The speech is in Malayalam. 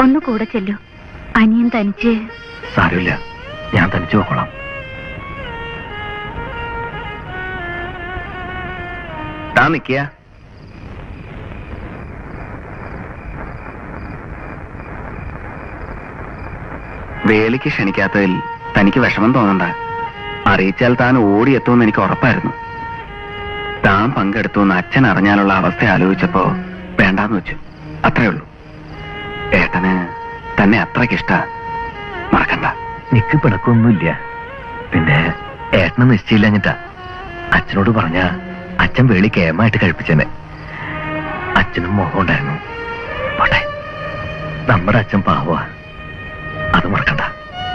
ഒന്ന് കൂടെ ചെല്ലൂ അനിയൻ തനിച്ച് സാരമില്ല ഞാൻ തനിച്ചു പോക്കോളാം താ നിക്കുക വേലിക്ക് ക്ഷണിക്കാത്തതിൽ തനിക്ക് വിഷമം തോന്നണ്ട അറിയിച്ചാൽ താൻ ഓടിയെത്തുമെന്ന് എനിക്ക് ഉറപ്പായിരുന്നു താൻ പങ്കെടുത്തു എന്ന് അച്ഛൻ അറിഞ്ഞാലുള്ള അവസ്ഥ ആലോചിച്ചപ്പോ വേണ്ടാന്ന് വെച്ചു അത്രേ ഉള്ളൂ ഏട്ടന് തന്നെ അത്രയ്ക്കിഷ്ട മറക്കണ്ട നിക്ക് പിണക്കൊന്നുമില്ല പിന്നെ ഏട്ടന് നിശ്ചയില്ലഞ്ഞിട്ടാ അച്ഛനോട് പറഞ്ഞ അച്ഛൻ വേളി കേമായിട്ട് കഴിപ്പിച്ചെന്നെ അച്ഛനും മോഹം ഉണ്ടായിരുന്നു പോട്ടെ നമ്മുടെ അച്ഛൻ പാവ അത് മറക്കണ്ട